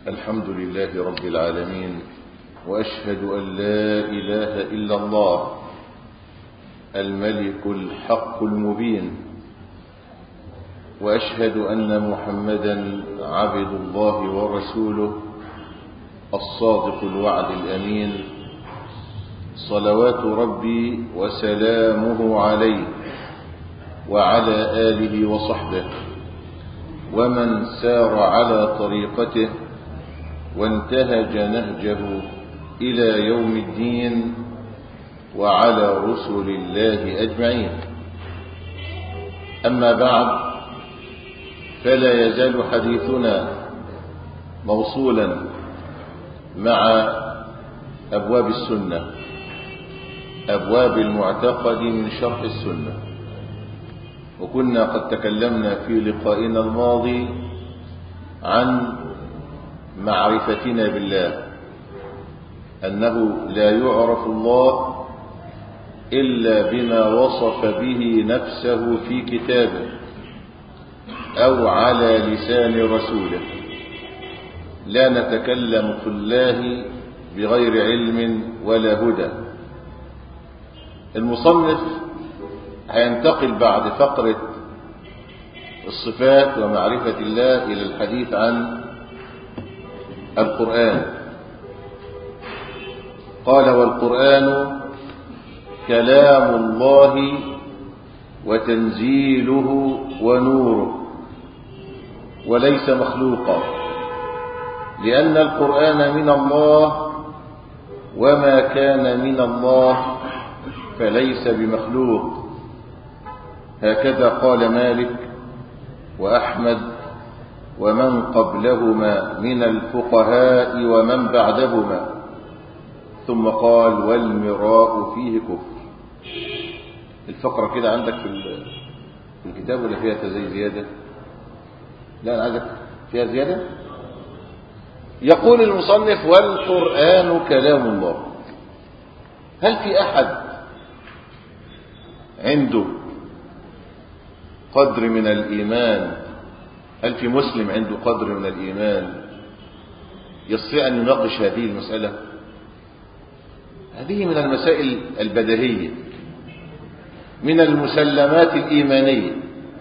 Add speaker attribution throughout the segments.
Speaker 1: الحمد لله رب العالمين وأشهد أن لا إله إلا الله الملك الحق المبين وأشهد أن محمدا عبد الله ورسوله الصادق الوعد الأمين صلوات ربي وسلامه عليه وعلى آله وصحبه ومن سار على طريقته وانتهج نهجه إلى يوم الدين وعلى رسل الله أجمعين أما بعد فلا يزال حديثنا موصولا مع أبواب السنة أبواب المعتقد من شرح السنة وكنا قد تكلمنا في لقائنا الماضي عن معرفتنا بالله أنه لا يعرف الله إلا بما وصف به نفسه في كتابه أو على لسان رسوله لا نتكلم في الله بغير علم ولا هدى المصنف هينتقل بعد فقرة الصفات ومعرفة الله إلى الحديث عن القرآن قال والقرآن كلام الله وتنزيله ونوره وليس مخلوقا لأن القرآن من الله وما كان من الله فليس بمخلوق هكذا قال مالك وأحمد ومن قبلهما من الفقهاء ومن بعدهما ثم قال والمراء فيه كفر الفقرة كده عندك في في الكتاب ولا فيها زي زيادة لا أنا عايزك فيها زيادة يقول المصنف والقرآن كلام الله هل في أحد عنده قدر من الإيمان هل في مسلم عنده قدر من الإيمان يستطيع أن يناقش هذه المسألة هذه من المسائل البديهية من المسلمات الإيمانية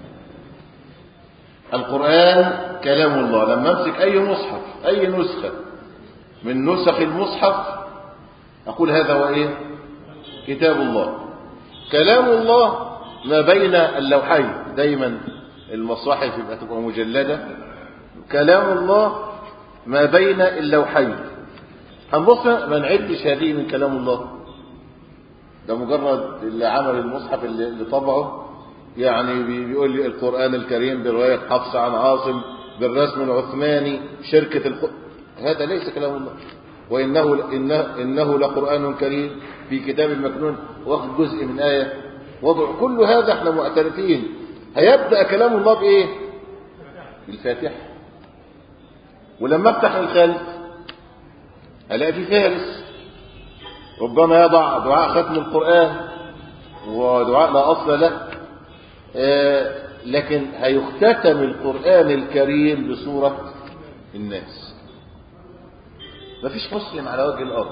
Speaker 1: القرآن كلام الله لما أمسك أي مصحف أي نسخة من نسخ المصحف أقول هذا هو إيه كتاب الله كلام الله ما بين اللوحين دايما المصاحف يبقى تبقى مجلدة كلام الله ما بين اللوحين هنبص ما نعدش هذه من كلام الله ده مجرد اللي عمل المصحف اللي, اللي طبعه يعني بيقول لي القرآن الكريم برواية حفص عن عاصم بالرسم العثماني شركة الق... هذا ليس كلام الله وإنه إنه, إنه لقرآن كريم في كتاب مكنون واخد جزء من آية وضع كل هذا احنا معترفين هيبدأ كلام الله بإيه بالفاتحة ولما افتح الخلف الاقي في فارس ربما يضع دعاء ختم القرآن ودعاء لا أصل له آه لكن هيختتم القرآن الكريم بصورة الناس مفيش مسلم على وجه الأرض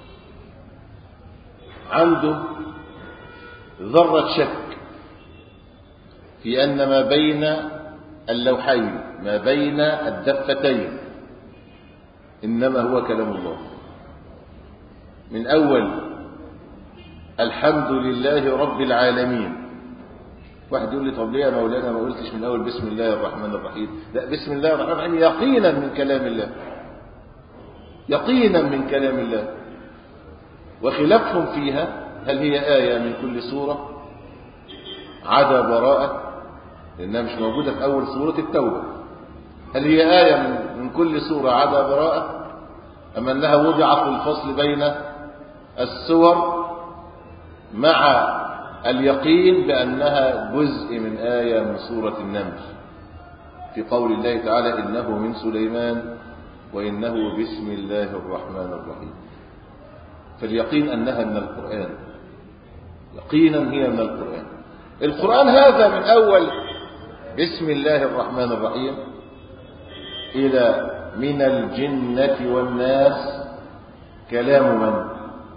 Speaker 1: عنده ذرة شك في أن ما بين اللوحين ما بين الدفتين إنما هو كلام الله من أول الحمد لله رب العالمين واحد يقول لي طب ليه يا مولانا ما قلتش من أول بسم الله الرحمن الرحيم لا بسم الله الرحمن الرحيم يقينا من كلام الله يقينا من كلام الله وخلافهم فيها هل هي آية من كل سورة عدا براءة لأنها مش موجودة في أول سورة التوبة هل هي آية من, من كل سورة عدا براءة أم أنها وضعت في الفصل بين السور مع اليقين بأنها جزء من آية من سورة النمل في قول الله تعالى إنه من سليمان وإنه بسم الله الرحمن الرحيم فاليقين أنها من القرآن يقينا هي من القرآن القرآن هذا من أول بسم الله الرحمن الرحيم إلى من الجنة والناس كلام من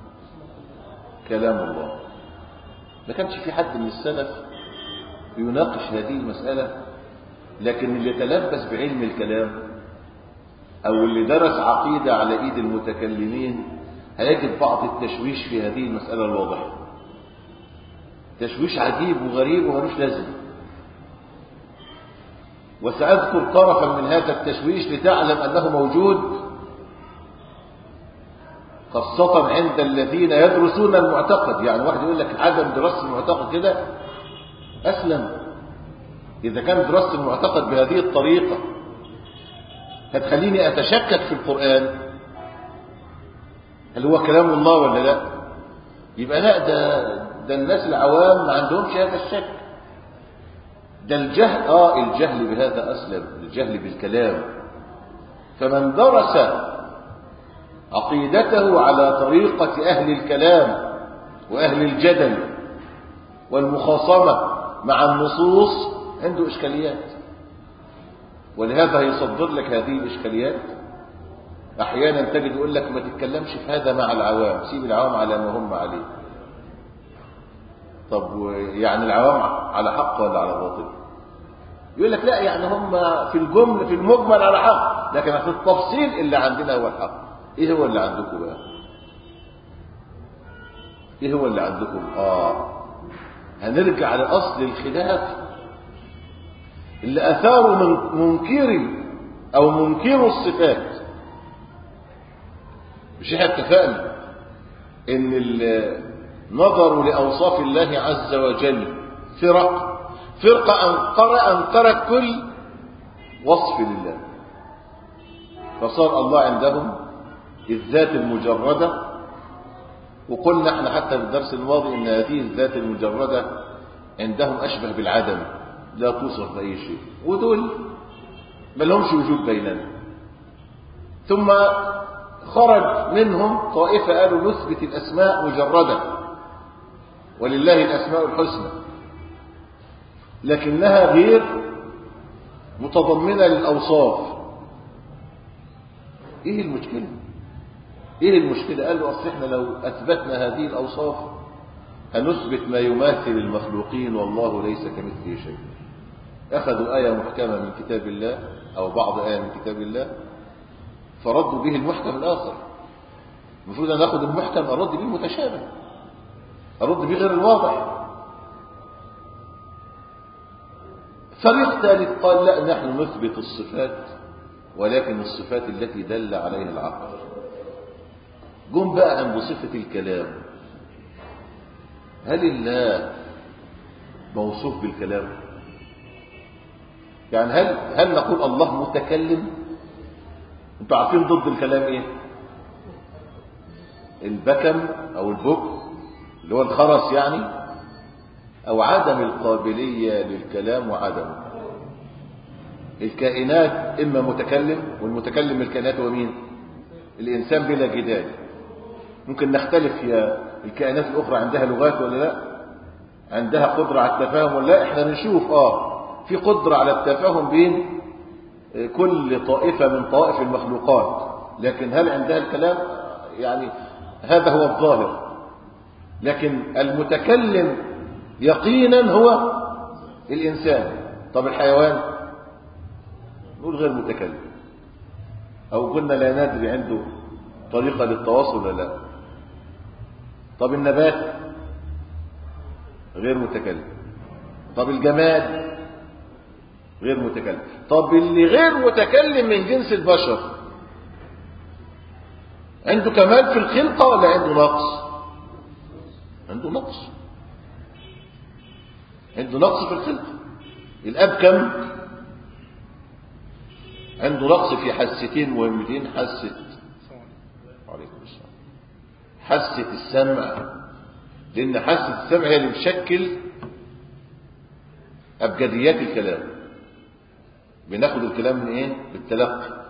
Speaker 1: كلام الله ما كانش في حد من السلف يناقش هذه المسألة لكن اللي يتلبس بعلم الكلام أو اللي درس عقيدة على إيد المتكلمين هيجد بعض التشويش في هذه المسألة الواضحة تشويش عجيب وغريب وملوش لازمه وسأذكر طرفا من هذا التشويش لتعلم أنه موجود خاصة عند الذين يدرسون المعتقد يعني واحد يقول لك عدم دراسة المعتقد كده أسلم إذا كان دراسة المعتقد بهذه الطريقة هتخليني أتشكك في القرآن هل هو كلام الله ولا لا يبقى لا ده ده الناس العوام ما عندهمش هذا الشك ده الجهل اه الجهل بهذا اسلم الجهل بالكلام فمن درس عقيدته على طريقة أهل الكلام وأهل الجدل والمخاصمة مع النصوص عنده إشكاليات ولهذا يصدر لك هذه الإشكاليات أحيانا تجد يقول لك ما تتكلمش في هذا مع العوام سيب العوام على ما هم عليه طب يعني العوام على حق ولا على باطل يقول لك لا يعني هم في الجمل في المجمل على حق لكن في التفصيل اللي عندنا هو الحق ايه هو اللي عندكم بقى ايه هو اللي عندكم اه هنرجع لاصل الخلاف اللي اثاره من منكري او منكر الصفات مش احنا اتفقنا ان نظروا لاوصاف الله عز وجل فرق فرقه انكر انكرت كل وصف لله فصار الله عندهم الذات المجردة وقلنا احنا حتى في الدرس الماضي ان هذه الذات المجردة عندهم اشبه بالعدم لا توصف بأي شيء ودول ما لهمش وجود بيننا ثم خرج منهم طائفة قالوا نثبت الأسماء مجردة ولله الأسماء الحسنى لكنها غير متضمنة للأوصاف ايه المشكلة ايه المشكلة قال له اصل احنا لو اثبتنا هذه الاوصاف هنثبت ما يماثل المخلوقين والله ليس كمثله شيء اخذوا آية محكمة من كتاب الله او بعض آية من كتاب الله فردوا به المحكم الاخر المفروض ان اخذ المحكم ارد به المتشابه ارد به غير الواضح فريق ثالث قال لا نحن نثبت الصفات ولكن الصفات التي دل عليها العقل جم بقى عند صفة الكلام هل الله موصوف بالكلام يعني هل هل نقول الله متكلم انتوا عارفين ضد الكلام ايه البكم او البك اللي هو الخرس يعني او عدم القابلية للكلام وعدمه الكائنات اما متكلم والمتكلم من الكائنات هو مين الانسان بلا جدال ممكن نختلف يا الكائنات الاخرى عندها لغات ولا لا عندها قدرة على التفاهم ولا لا احنا بنشوف اه في قدرة على التفاهم بين كل طائفة من طوائف المخلوقات لكن هل عندها الكلام يعني هذا هو الظاهر لكن المتكلم يقينا هو الإنسان طب الحيوان نقول غير متكلم أو قلنا لا ندري عنده طريقة للتواصل ولا لا طب النبات غير متكلم طب الجماد غير متكلم طب اللي غير متكلم من جنس البشر عنده كمال في الخلقة ولا عنده نقص عنده نقص عنده نقص في الخلقة الأب كم عنده نقص في حستين مهمتين حاسة عليكم السلام حاسة السمع لأن حاسة السمع هي اللي بتشكل أبجديات الكلام بناخد الكلام من إيه؟ بالتلقي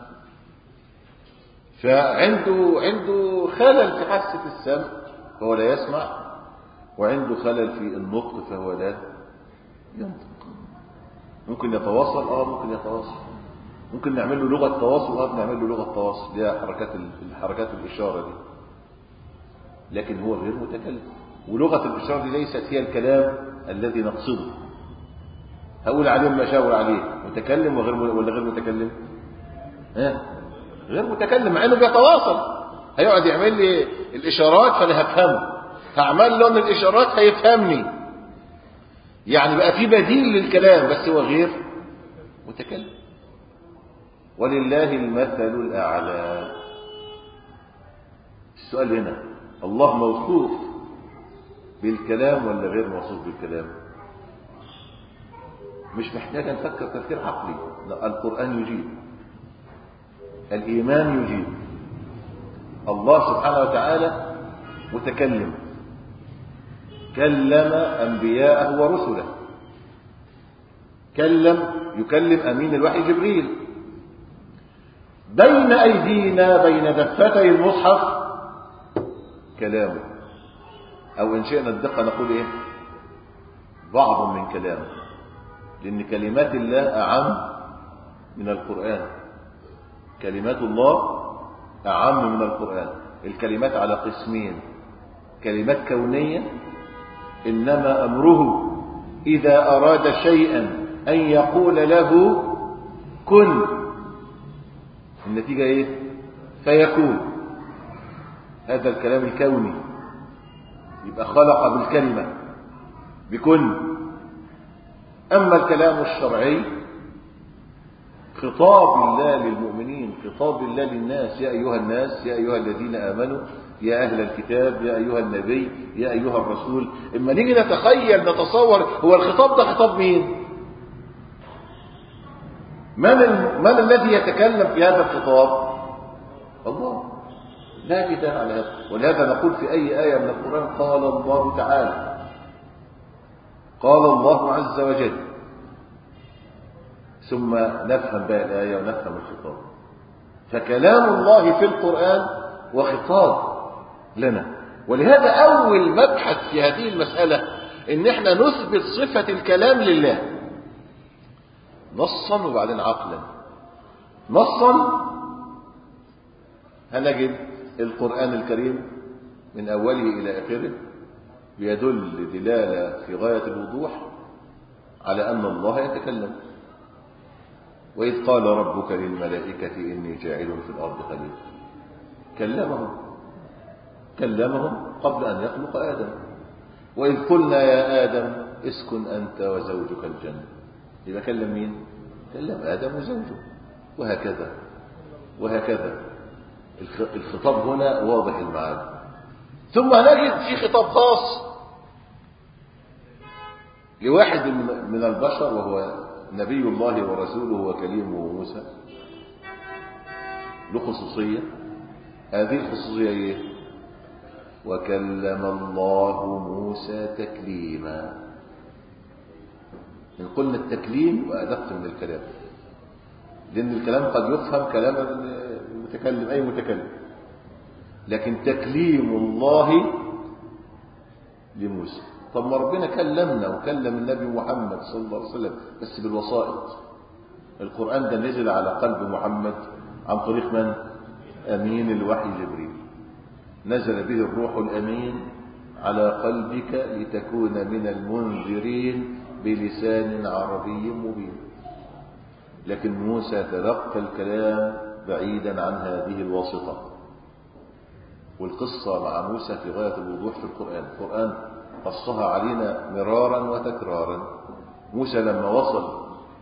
Speaker 1: فعنده عنده خلل في حاسة السمع فهو لا يسمع وعنده خلل في النطق فهو لا ينطق ممكن يتواصل اه ممكن يتواصل ممكن نعمل له لغة تواصل اه بنعمل له لغة تواصل اللي هي حركات الحركات الإشارة دي لكن هو غير متكلم ولغة الإشارة دي ليست هي الكلام الذي نقصده هقول عليه ما شاور عليه متكلم وغير ولا غير متكلم ها غير متكلم مع انه بيتواصل هيقعد يعمل لي الاشارات فانا هفهمه هعمل له ان الاشارات هيفهمني يعني بقى في بديل للكلام بس هو غير متكلم ولله المثل الاعلى السؤال هنا الله موصوف بالكلام ولا غير موصوف بالكلام مش محتاج نفكر تفكير عقلي لا القرآن يجيب الإيمان يجيب الله سبحانه وتعالى متكلم كلم أنبياءه ورسله كلم يكلم أمين الوحي جبريل بين أيدينا بين دفتي المصحف كلامه أو إن شئنا الدقة نقول إيه بعض من كلامه لأن كلمات الله أعم من القرآن كلمات الله أعم من القرآن الكلمات على قسمين كلمات كونية إنما أمره إذا أراد شيئا أن يقول له كن النتيجة إيه فيكون هذا الكلام الكوني يبقى خلق بالكلمة بكن أما الكلام الشرعي خطاب الله للمؤمنين خطاب الله للناس يا أيها الناس يا أيها الذين آمنوا يا أهل الكتاب يا أيها النبي يا أيها الرسول إما نيجي نتخيل نتصور هو الخطاب ده خطاب مين من, ال... من الذي يتكلم في هذا الخطاب الله لا جدال على هذا ولهذا نقول في أي آية من القرآن قال الله تعالى قال الله عز وجل ثم نفهم بقى الآية ونفهم الخطاب فكلام الله في القرآن وخطاب لنا ولهذا أول مبحث في هذه المسألة إن إحنا نثبت صفة الكلام لله نصا وبعدين عقلا نصا هنجد القرآن الكريم من أوله إلى آخره بيدل دلالة في غاية الوضوح على أن الله يتكلم وإذ قال ربك للملائكة إني جاعل في الأرض خليفة كلمهم كلمهم قبل أن يخلق آدم وإذ قلنا يا آدم اسكن أنت وزوجك الجنة يبقى كلم مين؟ كلم آدم وزوجه وهكذا وهكذا الخطاب هنا واضح المعاني ثم نجد في خطاب خاص لواحد من البشر وهو نبي الله ورسوله وكليمه موسى له خصوصية هذه الخصوصية ايه وكلم الله موسى تكليما إن قلنا التكليم وأدق من الكلام لأن الكلام قد يفهم كلام المتكلم أي متكلم لكن تكليم الله لموسى طب ما ربنا كلمنا وكلم النبي محمد صلى الله عليه وسلم بس بالوسائط القرآن ده نزل على قلب محمد عن طريق من؟ أمين الوحي جبريل نزل به الروح الأمين على قلبك لتكون من المنذرين بلسان عربي مبين لكن موسى تلقى الكلام بعيدا عن هذه الواسطة والقصة مع موسى في غاية الوضوح في القرآن القرآن قصها علينا مرارا وتكرارا موسى لما وصل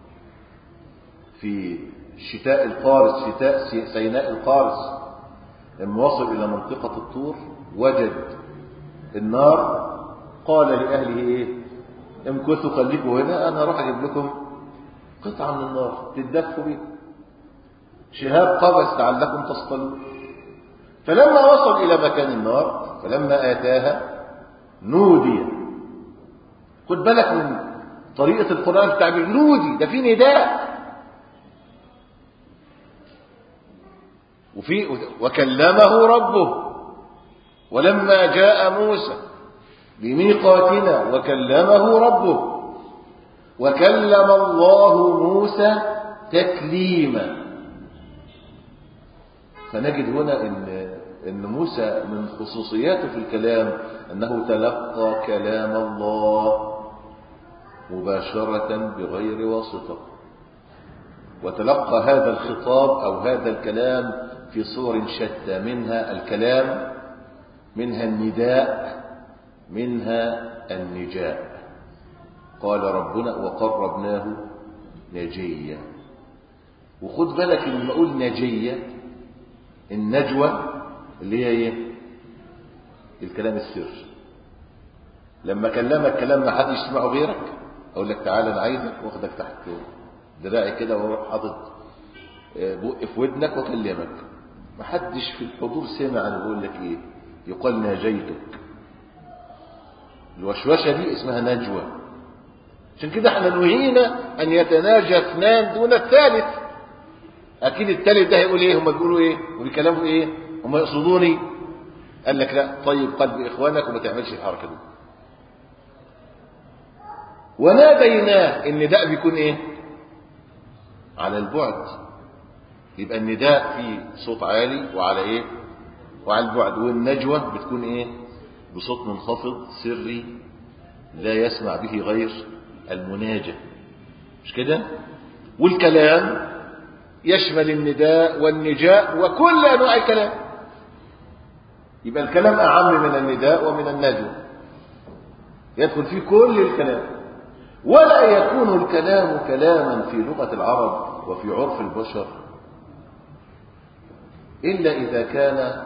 Speaker 1: في شتاء القارس شتاء سيناء القارس لما وصل إلى منطقة الطور وجد النار قال لأهله إيه امكثوا خليكوا هنا أنا راح أجيب لكم قطعة من النار تدفوا بيه شهاب قبس لعلكم تصطلون فلما وصل إلى مكان النار فلما آتاها نودي خد بالك من طريقة القرآن في التعبير نودي ده في نداء وفي وكلمه ربه ولما جاء موسى لميقاتنا وكلمه ربه وكلم الله موسى تكليما فنجد هنا ان ان موسى من خصوصياته في الكلام انه تلقى كلام الله مباشرة بغير واسطة وتلقى هذا الخطاب او هذا الكلام في صور شتى منها الكلام منها النداء منها النجاء قال ربنا وقربناه نجيا وخد بالك لما اقول نجيا النجوى اللي هي ايه الكلام السر لما كلمك كلام ما حد يسمعه غيرك اقول لك تعالى انا عايزك واخدك تحت دراعي كده واروح حاطط بق في ودنك واكلمك ما حدش في الحضور سمع انا بقول لك ايه يقال ناجيتك الوشوشه دي اسمها نجوى عشان كده احنا نهينا ان يتناجى اثنان دون الثالث اكيد الثالث ده هيقول ايه هم بيقولوا ايه وبيكلموا ايه هم يقصدوني قال لك لا طيب قلب اخوانك وما تعملش الحركه دي وناديناه النداء بيكون ايه على البعد يبقى النداء فيه صوت عالي وعلى ايه وعلى البعد والنجوى بتكون ايه بصوت منخفض سري لا يسمع به غير المناجى مش كده والكلام يشمل النداء والنجاء وكل انواع الكلام يبقى الكلام اعم من النداء ومن النجوى يدخل فيه كل الكلام ولا يكون الكلام كلاما في لغه العرب وفي عرف البشر الا اذا كان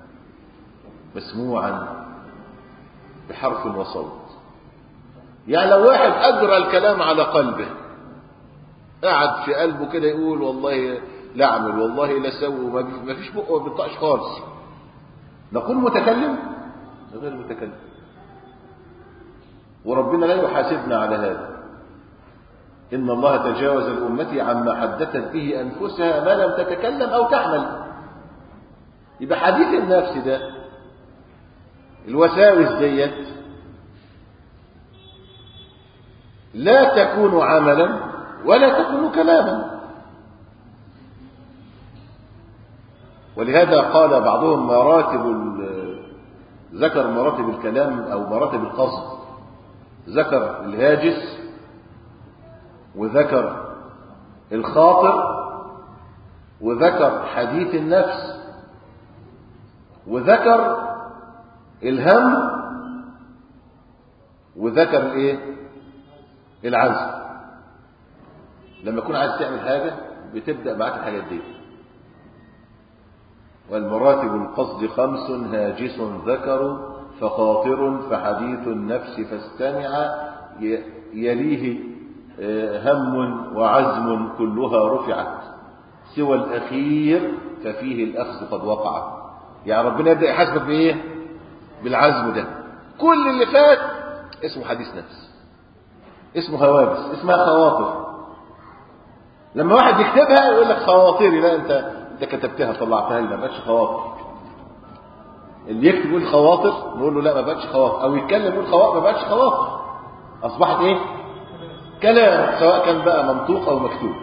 Speaker 1: مسموعا بحرف وصوت يعني لو واحد أجرى الكلام على قلبه قعد في قلبه كده يقول والله لا أعمل والله لا أسوي ما فيش بقه ما بينطقش خالص نقول متكلم غير متكلم وربنا لا يحاسبنا على هذا إن الله تجاوز الأمة عما حدثت به أنفسها ما لم تتكلم أو تعمل يبقى حديث النفس ده الوساوس ديت لا تكون عملا ولا تكون كلاما ولهذا قال بعضهم مراتب ذكر مراتب الكلام او مراتب القصد ذكر الهاجس وذكر الخاطر وذكر حديث النفس وذكر الهم وذكر الايه العزم لما تكون عايز تعمل حاجه بتبدا معاك الحاجات دي والمراتب القصد خمس هاجس ذكر فخاطر فحديث النفس فاستمع يليه هم وعزم كلها رفعت سوى الأخير ففيه الأخذ قد وقع يعني ربنا يبدأ يحاسبك بإيه بالعزم ده كل اللي فات اسمه حديث نفس اسمه هواجس اسمها خواطر لما واحد يكتبها يقول لك خواطري لا انت انت كتبتها طلعتها لي ما بقتش خواطر اللي يكتب يقول خواطر نقول له لا ما بقتش خواطر او يتكلم يقول خواطر ما بقتش خواطر اصبحت ايه كلام سواء كان بقى منطوق او مكتوب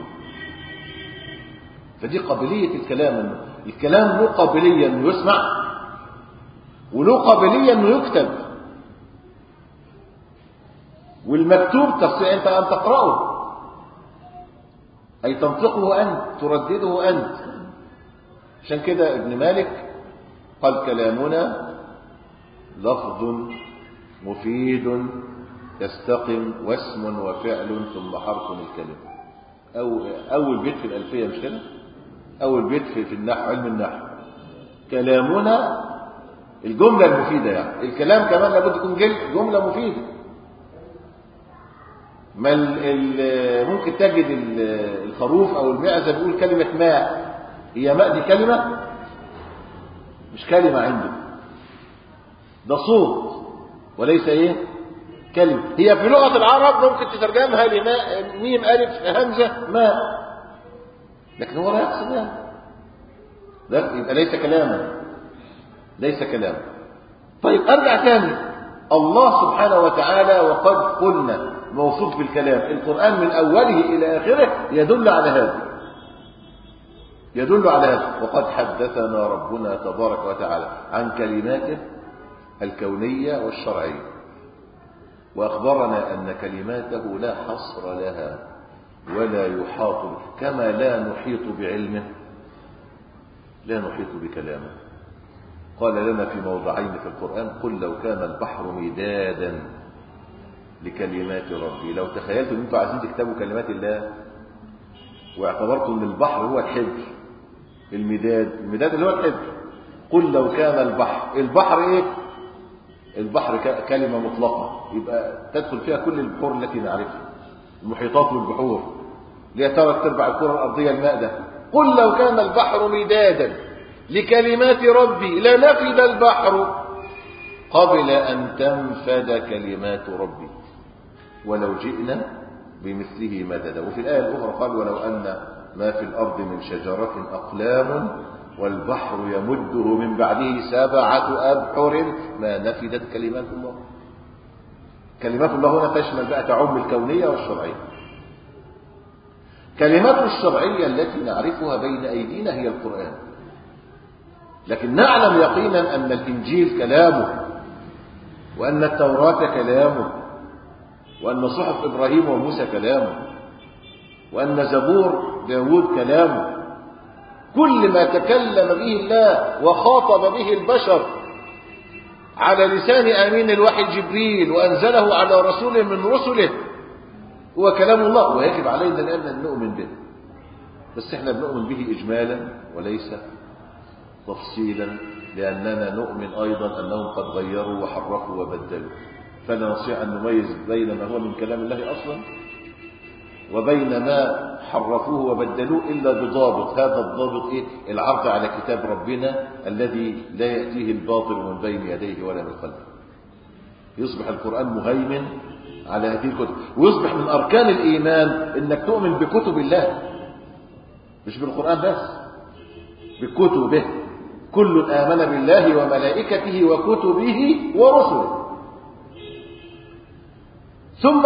Speaker 1: فدي قابليه الكلام انه الكلام له قابليه انه يسمع وله قابليه انه يكتب والمكتوب تستطيع انت ان تقراه اي تنطقه انت تردده انت عشان كده ابن مالك قال كلامنا لفظ مفيد يستقم واسم وفعل ثم حرف الكلمة أو أول بيت في الألفية مش كده؟ أول بيت في, في النحو علم النحو كلامنا الجملة المفيدة يعني الكلام كمان لابد يكون جملة مفيدة ما ممكن تجد الخروف أو المعزة بيقول كلمة ماء هي ماء دي كلمة مش كلمة عنده ده صوت وليس ايه كلمة هي في لغة العرب ممكن تترجمها لماء ميم ألف همزة ماء لكن هو لا يقصد هذا ده يبقى ليس كلاما ليس كلاما طيب أرجع تاني الله سبحانه وتعالى وقد قلنا موصوف بالكلام القرآن من أوله إلى آخره يدل على هذا يدل على هذا وقد حدثنا ربنا تبارك وتعالى عن كلماته الكونية والشرعية وأخبرنا أن كلماته لا حصر لها ولا يحاط كما لا نحيط بعلمه لا نحيط بكلامه قال لنا في موضعين في القرآن قل لو كان البحر مدادا لكلمات ربي لو تخيلتم انتم عايزين تكتبوا كلمات الله واعتبرتم ان البحر هو الحبر المداد المداد اللي هو الحبر قل لو كان البحر البحر ايه البحر كلمة مطلقة يبقى تدخل فيها كل البحور التي نعرفها المحيطات والبحور اللي ترى تربع الكرة الأرضية الماء ده قل لو كان البحر مدادا لكلمات ربي لنفد البحر قبل أن تنفد كلمات ربي ولو جئنا بمثله مددا وفي الآية الأخرى قال ولو أن ما في الأرض من شجرة أقلام والبحر يمده من بعده سبعة أبحر ما نفدت كلمات الله كلمات الله هنا تشمل بقى تعم الكونية والشرعية كلمات الشرعية التي نعرفها بين أيدينا هي القرآن لكن نعلم يقينا أن الإنجيل كلامه وأن التوراة كلامه وأن صحف إبراهيم وموسى كلامه وأن زبور داود كلامه كل ما تكلم به الله وخاطب به البشر على لسان أمين الوحي جبريل وأنزله على رسول من رسله هو كلام الله ويجب علينا الآن أن نؤمن به بس احنا بنؤمن به إجمالا وليس تفصيلا لأننا نؤمن أيضا أنهم قد غيروا وحرفوا وبدلوا فلا نستطيع أن نميز بين ما هو من كلام الله أصلا وبين ما حرفوه وبدلوه إلا بضابط هذا الضابط إيه؟ العرض على كتاب ربنا الذي لا يأتيه الباطل من بين يديه ولا من خلفه يصبح القرآن مهيمن على هذه الكتب ويصبح من أركان الإيمان إنك تؤمن بكتب الله مش بالقرآن بس بكتبه كل آمن بالله وملائكته وكتبه ورسله ثم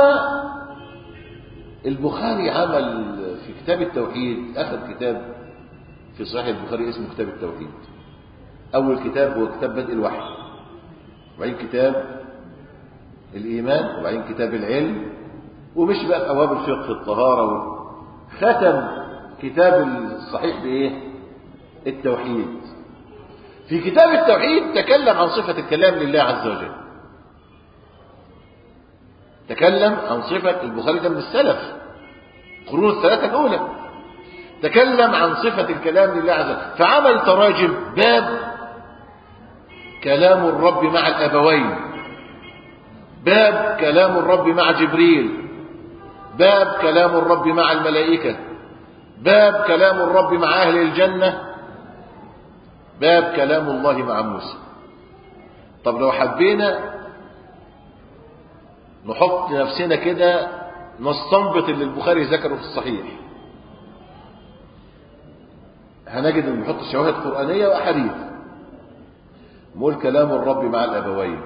Speaker 1: البخاري عمل في كتاب التوحيد أخذ كتاب في صحيح البخاري اسمه كتاب التوحيد أول كتاب هو كتاب بدء الوحي وبعدين كتاب الإيمان وبعدين كتاب العلم ومش بقى في أبواب الفقه الطهارة ختم كتاب الصحيح بإيه؟ التوحيد في كتاب التوحيد تكلم عن صفة الكلام لله عز وجل تكلم عن صفة البخاري ده من السلف القرون الثلاثة الأولى تكلم عن صفة الكلام لله عز وجل فعمل تراجم باب كلام الرب مع الأبوين باب كلام الرب مع جبريل باب كلام الرب مع الملائكة باب كلام الرب مع أهل الجنة باب كلام الله مع موسى طب لو حبينا نحط نفسنا كده نستنبط اللي البخاري ذكره في الصحيح هنجد انه بيحط شواهد قرآنية وأحاديث نقول كلام الرب مع الأبوين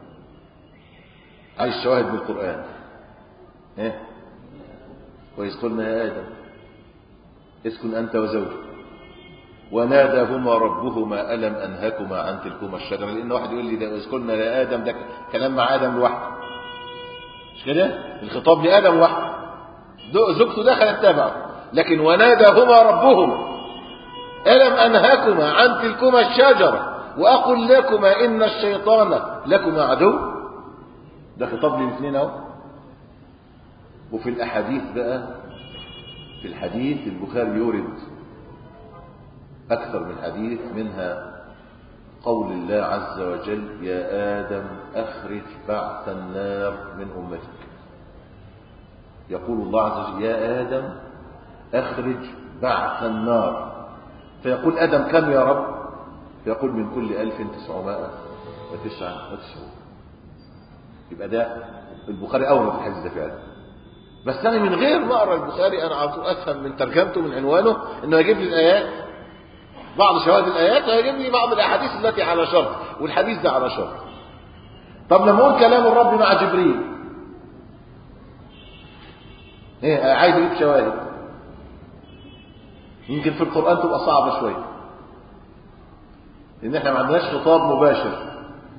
Speaker 1: عايز شواهد بالقرآن ايه وإذ قلنا يا آدم اسكن أنت وزوجك وناداهما ربهما ألم أنهكما عن تلكما الشجرة لأن واحد يقول لي ده إذ قلنا يا آدم ده كلام مع آدم لوحده مش كده الخطاب لآدم وحده زوجته دخلت تبعه لكن وناداهما ربهما ألم أنهكما عن تلكما الشجرة وأقل لكما إن الشيطان لكما عدو ده خطاب للاثنين اهو وفي الأحاديث بقى في الحديث البخاري يورد أكثر من حديث منها قول الله عز وجل يا آدم أخرج بعث النار من أمتك يقول الله عز وجل يا آدم أخرج بعث النار فيقول آدم كم يا رب فيقول من كل ألف تسعمائة وتسعة وتسعون يبقى ده البخاري أورد الحديث ده فعلا بس أنا من غير ما أقرأ البخاري أنا على طول أفهم من ترجمته من عنوانه إنه يجيب لي الآيات بعض شواهد الآيات ويجيب لي بعض الأحاديث التي على شرط والحديث ده على شرط طب لما أقول كلام الرب مع جبريل إيه عايز أجيب شواهد يمكن في القرآن تبقى صعبة شوية لأن احنا ما عندناش خطاب مباشر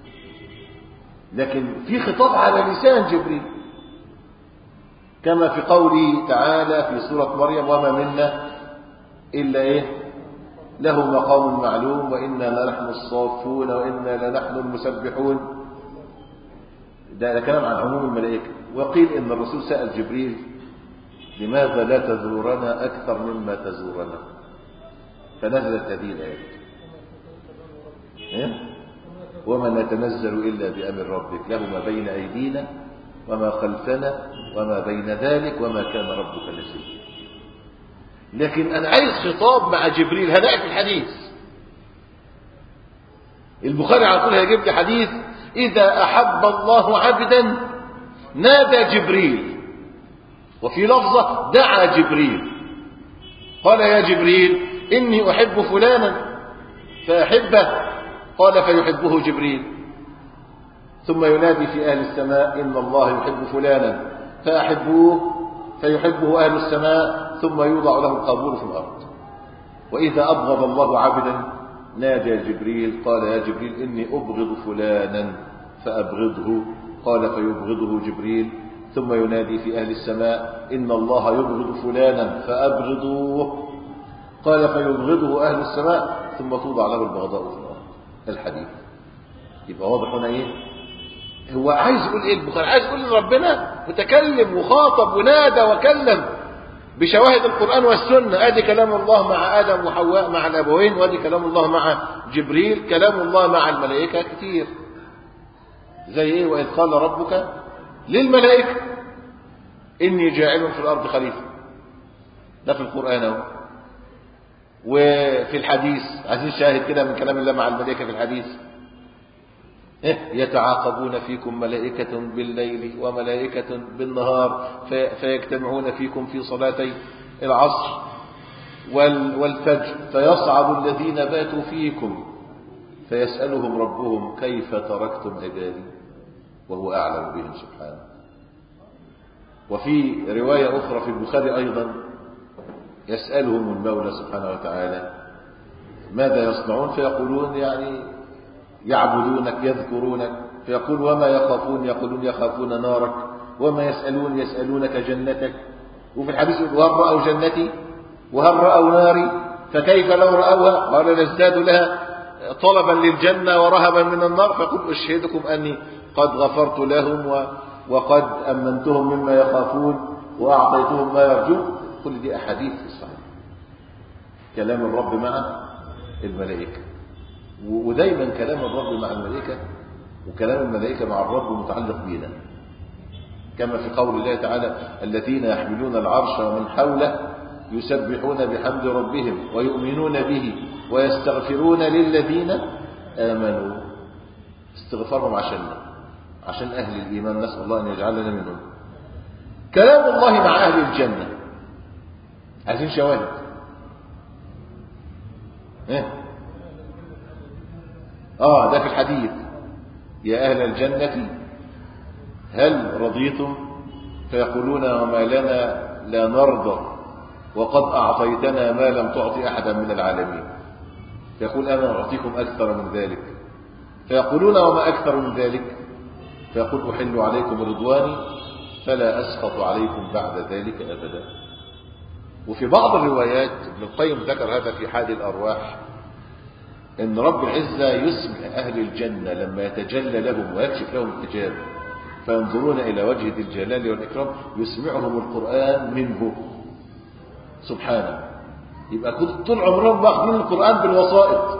Speaker 1: لكن في خطاب على لسان جبريل كما في قوله تعالى في سورة مريم وما منا إلا إيه له مقام معلوم وإنا لنحن الصافون وإنا لنحن المسبحون ده, ده كلام عن عموم الملائكة وقيل إن الرسول سأل جبريل لماذا لا تزورنا أكثر مما تزورنا فنزلت هذه الآية إيه؟ وما نتنزل إلا بأمر ربك له ما بين أيدينا وما خلفنا وما بين ذلك وما كان ربك نسيا لكن أنا عايز خطاب مع جبريل هنلاقي في الحديث البخاري على طول هيجيب لي حديث إذا أحب الله عبدا نادى جبريل وفي لفظة دعا جبريل قال يا جبريل إني أحب فلانا فأحبه قال فيحبه جبريل ثم ينادي في أهل السماء إن الله يحب فلانا فأحبوه فيحبه أهل السماء ثم يوضع له القبول في الأرض وإذا أبغض الله عبدا نادى جبريل قال يا جبريل إني أبغض فلانا فأبغضه قال فيبغضه جبريل ثم ينادي في أهل السماء إن الله يبغض فلانا فأبغضوه قال فيبغضه أهل السماء ثم توضع له البغضاء في الأرض الحديث يبقى واضح هنا إيه هو عايز يقول إيه البخاري عايز يقول إن ربنا متكلم وخاطب ونادى وكلم بشواهد القرآن والسنة ادي كلام الله مع آدم وحواء مع الأبوين وادي كلام الله مع جبريل كلام الله مع الملائكة كتير زي ايه وإذ قال ربك للملائكة إني جاعل في الأرض خليفة ده في القرآن اهو وفي الحديث عايزين شاهد كده من كلام الله مع الملائكة في الحديث إيه؟ يتعاقبون فيكم ملائكة بالليل وملائكة بالنهار في فيجتمعون فيكم في صلاتي العصر والفجر فيصعب الذين باتوا فيكم فيسألهم ربهم كيف تركتم عبادي وهو أعلم بهم سبحانه وفي رواية أخرى في البخاري أيضا يسألهم المولى سبحانه وتعالى ماذا يصنعون فيقولون يعني يعبدونك يذكرونك فيقول وما يخافون يقولون يخافون نارك وما يسألون يسألونك جنتك وفي الحديث وهل رأوا جنتي وهل رأوا ناري فكيف لو رأوها قال نزداد لها طلبا للجنة ورهبا من النار فقل أشهدكم أني قد غفرت لهم وقد أمنتهم مما يخافون وأعطيتهم ما يرجون كل دي أحاديث في الصحيح كلام الرب مع الملائكة ودايما كلام الرب مع الملائكة وكلام الملائكة مع الرب متعلق بنا كما في قول الله تعالى الذين يحملون العرش ومن حوله يسبحون بحمد ربهم ويؤمنون به ويستغفرون للذين آمنوا استغفارهم عشاننا عشان أهل الإيمان نسأل الله أن يجعلنا منهم كلام الله مع أهل الجنة عايزين شواهد إيه؟ آه ده في الحديث يا أهل الجنة هل رضيتم فيقولون وما لنا لا نرضى وقد أعطيتنا ما لم تعطي أحدا من العالمين فيقول أنا أعطيكم أكثر من ذلك فيقولون وما أكثر من ذلك فيقول أحل عليكم رضواني فلا أسخط عليكم بعد ذلك أبدا وفي بعض الروايات ابن القيم ذكر هذا في حال الأرواح ان رب العزة يسمع اهل الجنة لما يتجلى لهم ويكشف لهم الحجاب فينظرون الى وجه ذي الجلال والاكرام يسمعهم القرآن منه سبحانه يبقى كنت طول عمرهم واخدين القرآن بالوسائط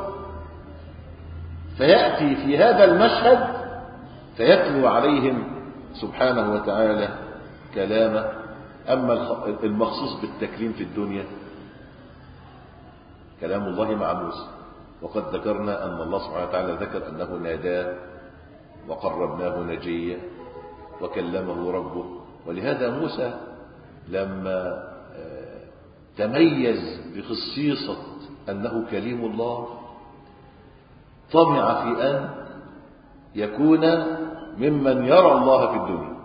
Speaker 1: فيأتي في هذا المشهد فيتلو عليهم سبحانه وتعالى كلامه أما المخصوص بالتكريم في الدنيا كلام الله مع موسى وقد ذكرنا أن الله سبحانه وتعالى ذكر أنه ناداه وقربناه نجيا وكلمه ربه ولهذا موسى لما تميز بخصيصة أنه كليم الله طمع في أن يكون ممن يرى الله في الدنيا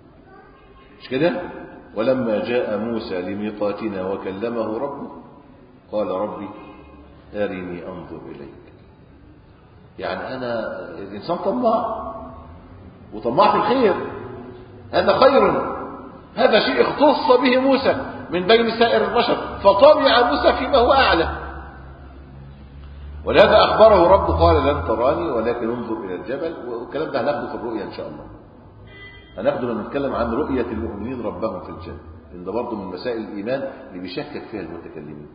Speaker 1: مش كده ولما جاء موسى لميقاتنا وكلمه ربه قال ربي أرني أنظر إليك يعني أنا الإنسان طماع وطماع في الخير هذا خير هذا شيء اختص به موسى من بين سائر البشر فطمع موسى فيما هو أعلى ولهذا أخبره رب قال لن تراني ولكن انظر إلى الجبل والكلام ده هناخده في الرؤيا إن شاء الله هناخده لما نتكلم عن رؤية المؤمنين ربهم في الجنة لأن ده برضه من مسائل الإيمان اللي بيشكك فيها المتكلمين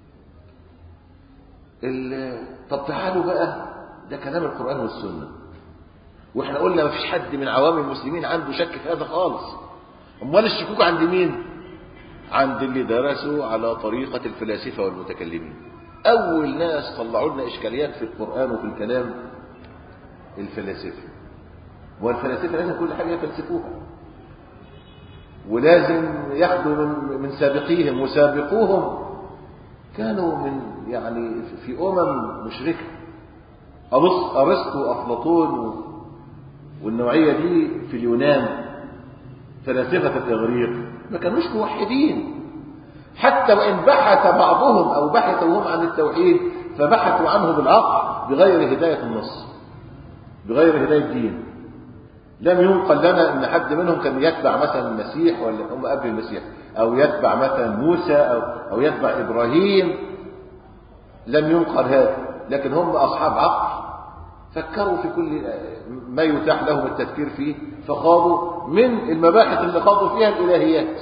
Speaker 1: طب تعالوا بقى ده كلام القرآن والسنة واحنا قلنا ما فيش حد من عوام المسلمين عنده شك في هذا خالص امال الشكوك عند مين عند اللي درسوا على طريقة الفلاسفة والمتكلمين أول ناس طلعوا لنا إشكاليات في القرآن وفي الكلام الفلاسفة والفلاسفة لازم كل حاجة يفلسفوها ولازم ياخدوا من, من سابقيهم وسابقوهم كانوا من يعني في أمم مشركة أرسطو أفلاطون والنوعية دي في اليونان فلاسفة الإغريق ما كانوش موحدين حتى وإن بحث بعضهم أو بحثوا هم عن التوحيد فبحثوا عنه بالعقل بغير هداية النص بغير هداية الدين لم ينقل لنا ان حد منهم كان يتبع مثلا المسيح ولا هم قبل المسيح او يتبع مثلا موسى او او يتبع ابراهيم لم ينقل هذا لكن هم اصحاب عقل فكروا في كل ما يتاح لهم التفكير فيه فخاضوا من المباحث اللي خاضوا فيها الالهيات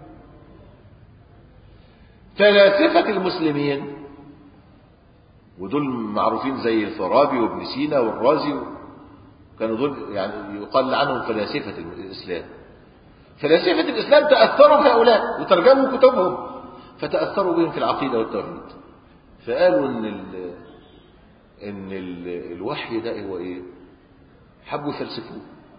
Speaker 1: فلاسفه المسلمين ودول معروفين زي الفارابي وابن سينا والرازي كانوا دول يعني يقال عنهم فلاسفة الإسلام فلاسفة الإسلام تأثروا بهؤلاء وترجموا كتبهم فتأثروا بهم في العقيدة والتوحيد فقالوا إن ال إن ال الوحي ده هو إيه؟ حبوا يفلسفوه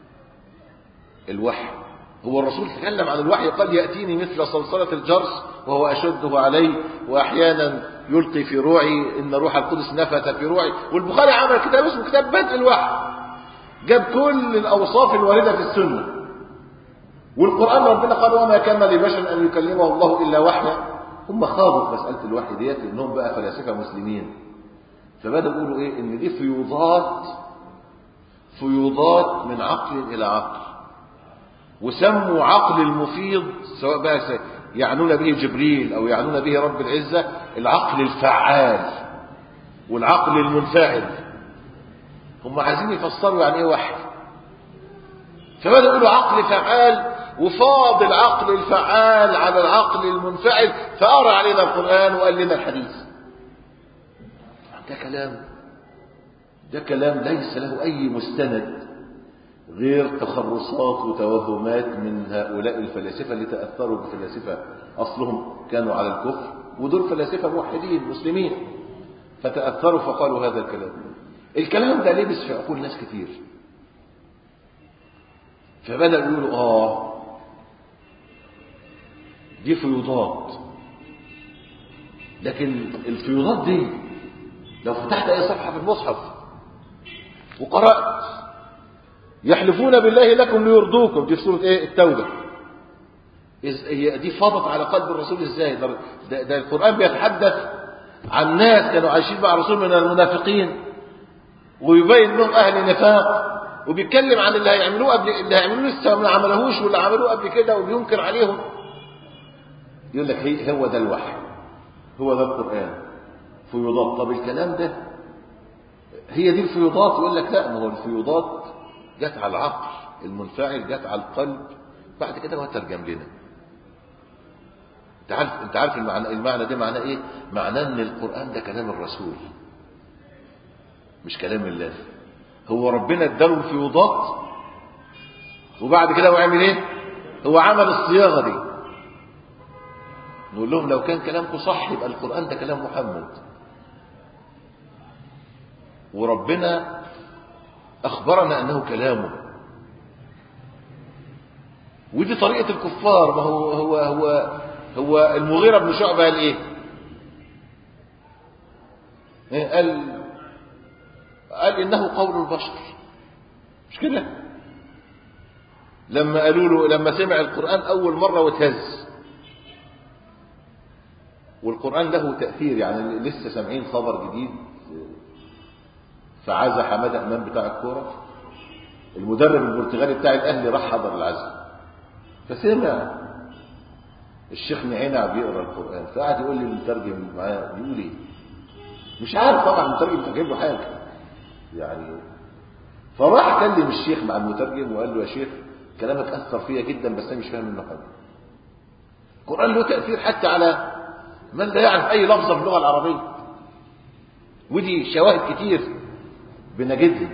Speaker 1: الوحي هو الرسول تكلم عن الوحي قال يأتيني مثل صلصلة الجرس وهو أشده علي وأحيانا يلقي في روعي إن روح القدس نفث في روعي والبخاري عمل كتاب اسمه كتاب بدء الوحي جاب كل الأوصاف الواردة في السنة والقرآن ربنا قال وما كان لبشر أن يكلمه الله إلا وحيا هم خاضوا في مسألة الوحي ديت إنهم بقى فلاسفة مسلمين فبدأوا يقولوا إيه إن دي فيوضات فيوضات من عقل إلى عقل وسموا عقل المفيض سواء بقى يعنون به جبريل أو يعنون به رب العزة العقل الفعال والعقل المنفعل هم عايزين يفسروا يعني ايه وحي فبدأوا يقولوا عقل فعال وفاض العقل الفعال على العقل المنفعل فأرى علينا القرآن وقال لنا الحديث ده كلام ده كلام ليس له أي مستند غير تخرصات وتوهمات من هؤلاء الفلاسفة اللي تأثروا بفلاسفة أصلهم كانوا على الكفر ودول فلاسفة موحدين مسلمين فتأثروا فقالوا هذا الكلام الكلام ده لبس في عقول ناس كتير فبدأوا يقولوا آه دي فيوضات لكن الفيوضات دي لو فتحت أي صفحة في المصحف وقرأت يحلفون بالله لكم ليرضوكم دي في سورة ايه التوبة هي دي فاضت على قلب الرسول ازاي ده, ده, ده القرآن بيتحدث عن ناس كانوا عايشين مع الرسول من المنافقين ويبين انهم اهل نفاق وبيتكلم عن اللي هيعملوه قبل اللي هيعملوه لسه ما عملوهوش واللي عملوه قبل كده وبينكر عليهم يقول لك هي هو ده الوحي هو ده القرآن فيوضات طب الكلام ده هي دي الفيوضات يقول لك لا ما هو الفيوضات جت على العقل المنفعل جت على القلب بعد كده هو ترجم لنا انت عارف انت عارف المعنى المعنى ده معناه ايه معناه ان القرآن ده كلام الرسول مش كلام الله هو ربنا اداله الفيوضات وبعد كده هو عمل ايه هو عمل الصياغه دي نقول لهم لو كان كلامكم صح يبقى القران ده كلام محمد وربنا اخبرنا انه كلامه ودي طريقه الكفار ما هو هو هو هو المغيره بن شعبه قال ايه قال قال إنه قول البشر مش كده لما قالوا له لما سمع القرآن أول مرة وتهز والقرآن له تأثير يعني لسه سامعين خبر جديد فعزا حمادة أمام بتاع الكورة المدرب البرتغالي بتاع الأهلي راح حضر العزاء فسمع الشيخ نعينع بيقرا القرآن فقعد يقول لي المترجم معاه بيقول ايه مش عارف طبعا المترجم مش هجيب له حاجة يعني فراح كلم الشيخ مع المترجم وقال له يا شيخ كلامك أثر فيا جدا بس أنا مش فاهم منه حاجة القرآن له تأثير حتى على من لا يعرف أي لفظة في اللغة العربية ودي شواهد كتير بنجدها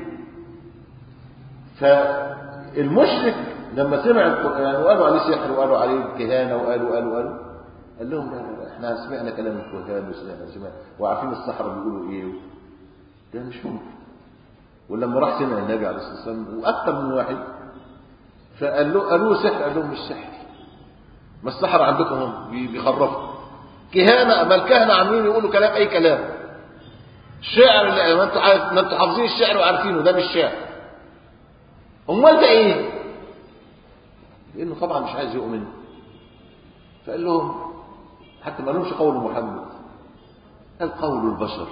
Speaker 1: فالمشرك لما سمع القرآن وقالوا عليه سحر وقالوا عليه كهانة وقالوا قالوا قالوا قال لهم لا لا لا احنا سمعنا كلام الكهان وسمعنا سمعنا وعارفين السحرة بيقولوا ايه ده مش ممكن ولما راح سمع النبي عليه الصلاة والسلام وأكثر من واحد فقال له قالوا سحر قال لهم مش سحر ما السحر عندكم هم بيخرفوا كهانة ما الكهنة عاملين يقولوا كلام أي كلام الشعر اللي ما انتوا عارف- ما انتوا حافظين الشعر وعارفينه ده مش شعر امال ده ايه لانه طبعا مش عايز يؤمن فقال لهم حتى ما لهمش قول محمد قال قول البشر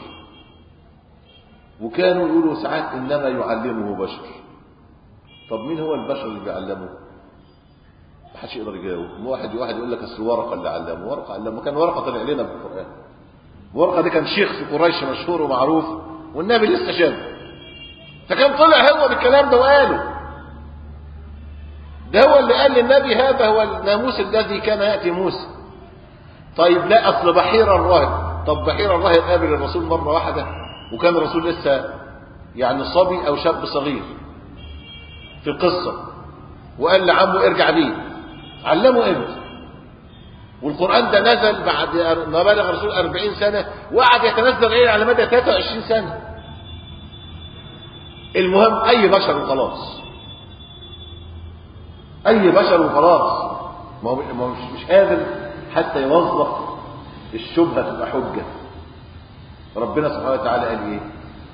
Speaker 1: وكانوا يقولوا ساعات انما يعلمه بشر طب مين هو البشر اللي بيعلمه ما حدش يقدر يجاوب واحد واحد يقول لك اصل ورقه اللي علمه ورقه علمه كان ورقه طلع لنا في القران ورقه دي كان شيخ في قريش مشهور ومعروف والنبي لسه شاب فكان طلع هو بالكلام ده وقاله ده هو اللي قال للنبي هذا هو الناموس الذي كان ياتي موسى طيب لا اصل بحير الراهب طب بحير الراهب قابل الرسول مره واحده وكان الرسول لسه يعني صبي او شاب صغير في القصه وقال لعمه ارجع بيه علمه امتى والقرآن ده نزل بعد ما بلغ الرسول 40 سنة وقعد يتنزل عليه على مدى 23 سنة المهم أي بشر وخلاص أي بشر وخلاص ما هو ما هو مش مش قادر حتى يوظف الشبهة تبقى حجة ربنا سبحانه وتعالى قال إيه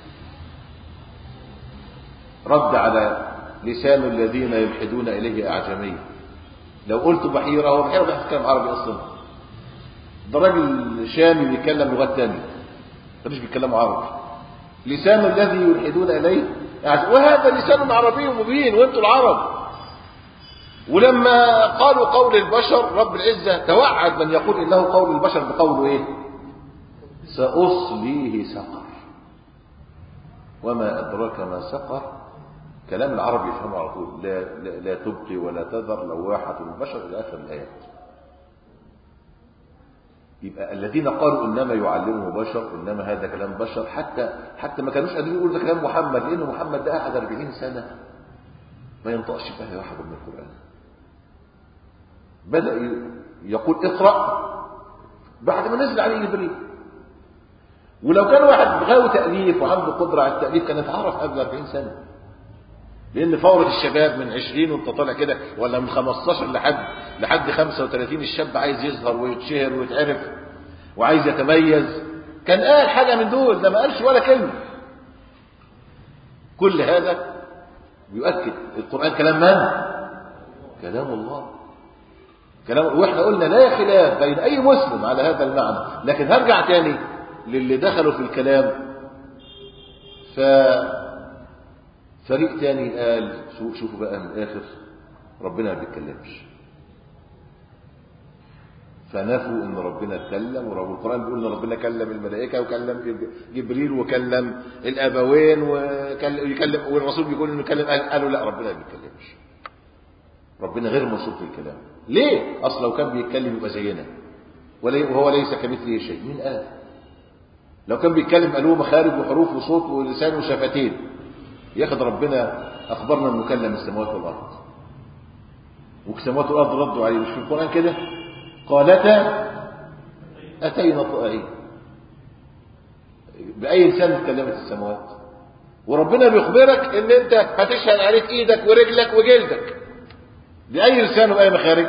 Speaker 1: رد على لسان الذين يلحدون إليه أعجمي لو قلت بحيرة هو بحيرة بيتكلم عربي أصلا ده راجل شامي بيتكلم لغات تانية ده مش بيتكلموا عربي لسان الذي يلحدون إليه يعني وهذا لسان عربي مبين وانتوا العرب ولما قالوا قول البشر رب العزة توعد من يقول إنه قول البشر بقوله إيه سأصليه سقر وما أدراك ما سقر كلام العرب يفهمه على طول لا, لا, لا تبقي ولا تذر لواحة البشر إلى آخر الآيات يبقى الذين قالوا إنما يعلمه بشر إنما هذا كلام بشر حتى حتى ما كانوش قادرين يقولوا ده كلام محمد لأن محمد ده قعد 40 سنة ما ينطقش فيها واحد من القرآن بدأ يقول اقرأ بعد ما نزل عليه جبريل ولو كان واحد غاوي تأليف وعنده قدرة على التأليف كان اتعرف قبل 40 سنة لأن فورة الشباب من 20 وانت طالع كده ولا من 15 لحد لحد 35 الشاب عايز يظهر ويتشهر ويتعرف وعايز يتميز كان قال حاجة من دول ده ما قالش ولا كلمة كل هذا يؤكد القرآن كلام من؟ كلام الله كلام واحنا قلنا لا خلاف بين أي مسلم على هذا المعنى لكن هرجع تاني للي دخلوا في الكلام ف فريق تاني قال شو شوفوا بقى من الاخر ربنا ما بيتكلمش فنفوا ان ربنا اتكلم والقران بيقول ان ربنا كلم الملائكه وكلم جبريل وكلم الابوين ويكلم والرسول بيقول انه كلم قالوا لا ربنا ما بيتكلمش ربنا غير موصوف في الكلام ليه اصل لو كان بيتكلم يبقى زينا وهو ليس كمثله شيء مين قال لو كان بيتكلم قالوا مخارج وحروف وصوت ولسان وشفتين ياخد ربنا أخبرنا أنه كلم السماوات والأرض والسماوات والأرض ردوا عليه مش في القرآن كده قالتا أتينا طائعين بأي لسان اتكلمت السماوات وربنا بيخبرك ان انت هتشهد عليك ايدك ورجلك وجلدك بأي لسان وبأي مخارج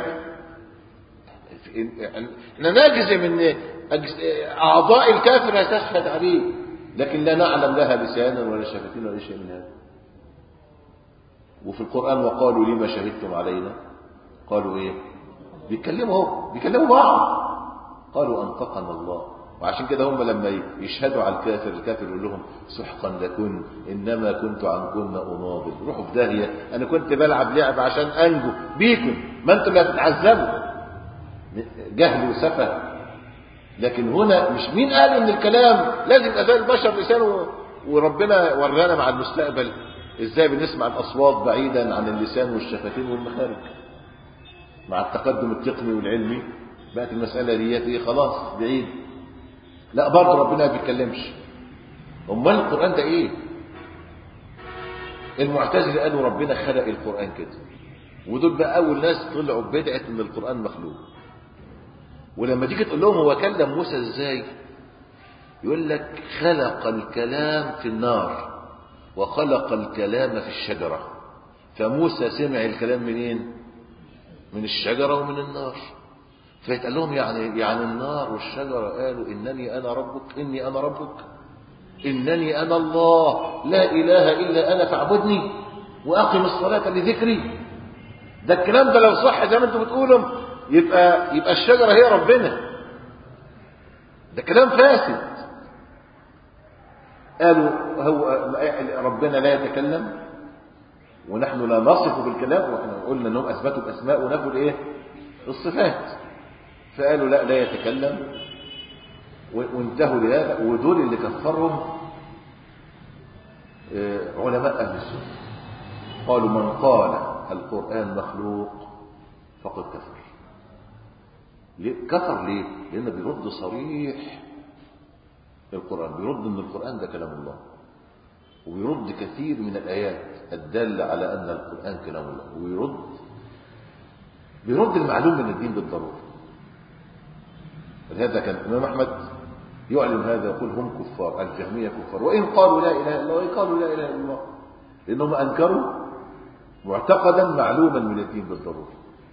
Speaker 1: احنا نجزم ان اعضاء الكافر هتشهد عليه لكن لا نعلم لها لسانا ولا شفتين ولا شيء من هذا وفي القرآن وقالوا لما شهدتم علينا قالوا ايه بيتكلموا اهو بيكلموا بعض قالوا أنطقنا الله وعشان كده هم لما يشهدوا على الكافر الكافر يقول لهم سحقا لكن إنما كنت عنكن أناضل روحوا في داهية أنا كنت بلعب لعب عشان أنجو بيكم ما أنتم اللي هتتعذبوا جهل وسفه لكن هنا مش مين قال ان الكلام لازم يبقى زي البشر لسانه وربنا ورانا مع المستقبل ازاي بنسمع الاصوات بعيدا عن اللسان والشفتين والمخارج مع التقدم التقني والعلمي بقت المساله ديت ايه خلاص بعيد لا برضه ربنا ما بيتكلمش امال القران ده ايه المعتزله قالوا ربنا خلق القران كده ودول بقى اول ناس طلعوا بدعه ان القران مخلوق ولما تيجي تقول لهم هو كلم موسى ازاي يقول لك خلق الكلام في النار وخلق الكلام في الشجرة فموسى سمع الكلام منين من الشجرة ومن النار فيتقال لهم يعني يعني النار والشجرة قالوا إنني أنا ربك إني أنا ربك إنني أنا الله لا إله إلا أنا فاعبدني وأقم الصلاة لذكري ده الكلام ده لو صح زي ما انتم بتقولوا يبقى يبقى الشجرة هي ربنا ده كلام فاسد قالوا هو ربنا لا يتكلم ونحن لا نصف بالكلام واحنا قلنا انهم اثبتوا الاسماء ونفوا الايه الصفات فقالوا لا لا يتكلم وانتهوا لهذا ودول اللي كفرهم علماء اهل السنه قالوا من قال القران مخلوق فقد كفر ليه؟ كفر ليه لانه بيرد صريح القرآن بيرد ان القرآن ده كلام الله وبيرد كثير من الآيات الدالة على أن القرآن كلام الله ويرد بيرد المعلوم من الدين بالضرورة لهذا كان الإمام أحمد يعلن هذا يقول هم كفار الجهمية كفار وإن قالوا لا إله إلا الله وإن قالوا لا إله إلا الله لأنهم أنكروا معتقدا معلوما من الدين بالضرورة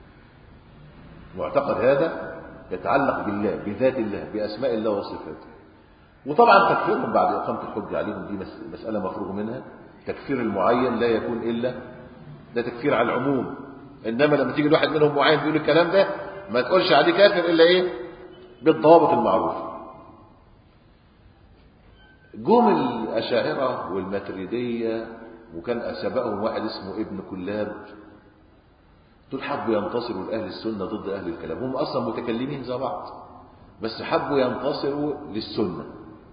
Speaker 1: معتقد هذا يتعلق بالله بذات الله بأسماء الله وصفاته وطبعا تكفيرهم بعد إقامة الحجة عليهم دي مسألة مفروغ منها تكفير المعين لا يكون إلا ده تكفير على العموم إنما لما تيجي الواحد منهم معين بيقول الكلام ده ما تقولش عليه كافر إلا إيه بالضوابط المعروفة جم الأشاعرة والماتريدية وكان سبقهم واحد اسمه ابن كلاب دول حبوا ينتصروا لأهل السنة ضد أهل الكلام هم أصلا متكلمين زي بعض بس حبوا ينتصروا للسنة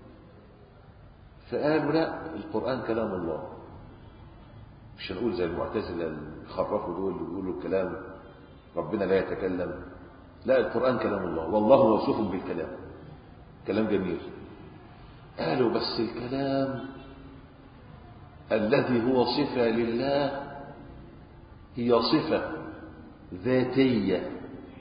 Speaker 1: فقالوا لا القرآن كلام الله مش هنقول زي المعتزلة اللي خرفوا دول اللي بيقولوا الكلام ربنا لا يتكلم لا القرآن كلام الله والله موصوف بالكلام كلام جميل قالوا بس الكلام الذي هو صفة لله هي صفة ذاتية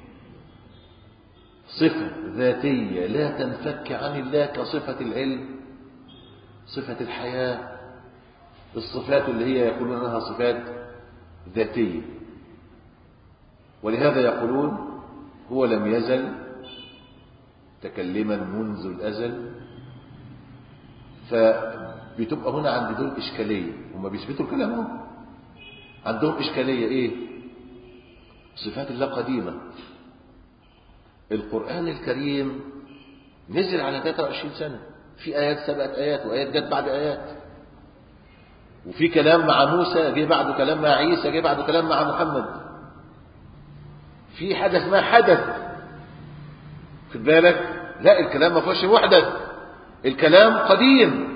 Speaker 1: صفة ذاتية لا تنفك عن الله كصفة العلم صفة الحياة الصفات اللي هي يقولون أنها صفات ذاتية ولهذا يقولون هو لم يزل تكلما منذ الأزل فبتبقى هنا عند دول إشكالية هم بيثبتوا كلامهم عندهم إشكالية إيه صفات الله قديمة القرآن الكريم نزل على 23 سنة في آيات سبقت آيات وآيات جت بعد آيات وفي كلام مع موسى جه بعده كلام مع عيسى جه بعده كلام مع محمد في حدث ما حدث خد بالك لا الكلام ما فيهوش محدث الكلام قديم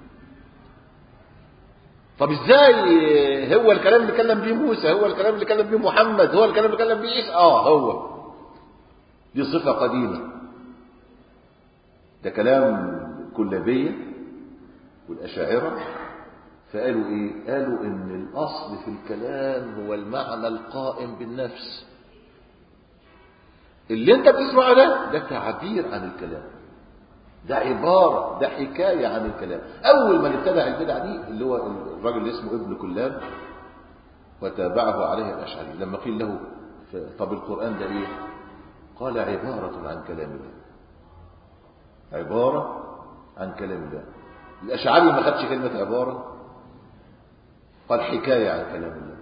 Speaker 1: طب ازاي هو الكلام اللي كلم بيه موسى هو الكلام اللي كلم بيه محمد هو الكلام اللي كلم بيه عيسى اه هو دي صفة قديمة ده كلام كلابية والأشاعرة فقالوا إيه؟ قالوا إن الأصل في الكلام هو المعنى القائم بالنفس اللي أنت بتسمعه ده ده تعبير عن الكلام ده عبارة ده حكاية عن الكلام أول من ابتدع البدعة دي اللي هو الراجل اللي اسمه ابن كلاب وتابعه عليه الأشعري لما قيل له طب القرآن ده إيه؟ قال عبارة عن كلام الله عبارة عن كلام الله الأشعري ما خدش كلمة عبارة قال حكاية عن كلام الله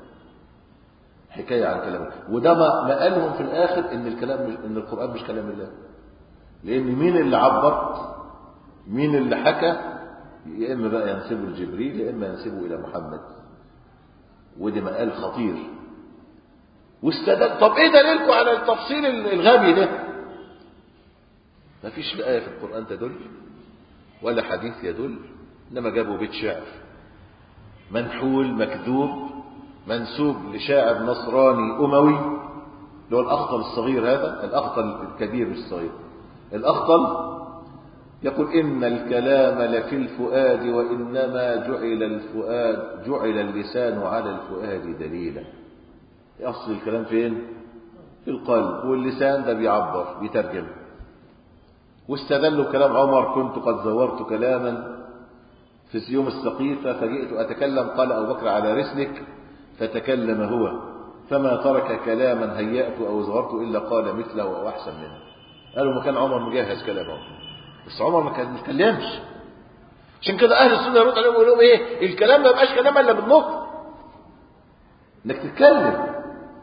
Speaker 1: حكاية عن كلام الله وده ما, ما قالهم في الآخر إن الكلام مش إن القرآن مش كلام الله لأن مين اللي عبر مين اللي حكى يا إما بقى ينسبه لجبريل يا إما ينسبه إلى محمد ودي مقال خطير واستدل طب ايه دليلكم على التفصيل الغبي ده ما فيش آية في القرآن تدل ولا حديث يدل إنما جابوا بيت شعر منحول مكذوب منسوب لشاعر نصراني أموي اللي هو الأخطل الصغير هذا الأخطل الكبير مش الصغير الأخطل يقول إن الكلام لفي الفؤاد وإنما جعل الفؤاد جعل اللسان على الفؤاد دليلا أصل الكلام فين؟ في القلب واللسان ده بيعبر بيترجم واستدلوا كلام عمر كنت قد زورت كلاما في يوم السقيفة فجئت أتكلم قال أبو بكر على رسلك فتكلم هو فما ترك كلاما هيأت أو زورت إلا قال مثله أو أحسن منه قالوا ما كان عمر مجهز كلامه بس عمر ما كان متكلمش عشان كده أهل السنة يرد عليهم ويقول لهم إيه الكلام ما يبقاش كلام إلا بالنطق إنك تتكلم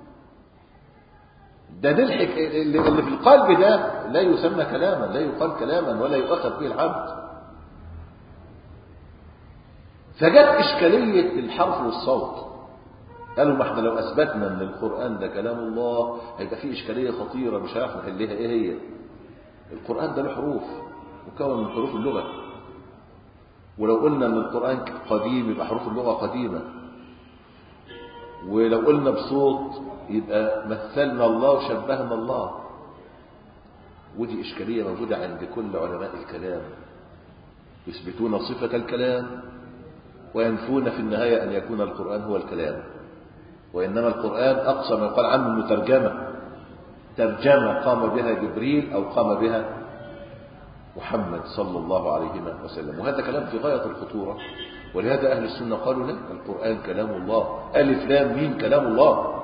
Speaker 1: ده نلحق اللي في القلب ده لا يسمى كلاما لا يقال كلاما ولا يؤخذ به العبد فجت إشكالية الحرف والصوت قالوا ما احنا لو أثبتنا أن القرآن ده كلام الله هيبقى فيه إشكالية خطيرة مش هنعرف نحلها إيه هي القرآن ده له حروف مكون من حروف اللغة ولو قلنا أن القرآن قديم يبقى حروف اللغة قديمة ولو قلنا بصوت يبقى مثلنا الله وشبهنا الله ودي إشكالية موجودة عند كل علماء الكلام يثبتون صفة الكلام وينفون في النهاية أن يكون القرآن هو الكلام وإنما القرآن أقصى ما يقال عنه أنه ترجمة ترجمة قام بها جبريل أو قام بها محمد صلى الله عليه وسلم وهذا كلام في غاية الخطورة ولهذا أهل السنة قالوا لا القرآن كلام الله ألف لام مين كلام الله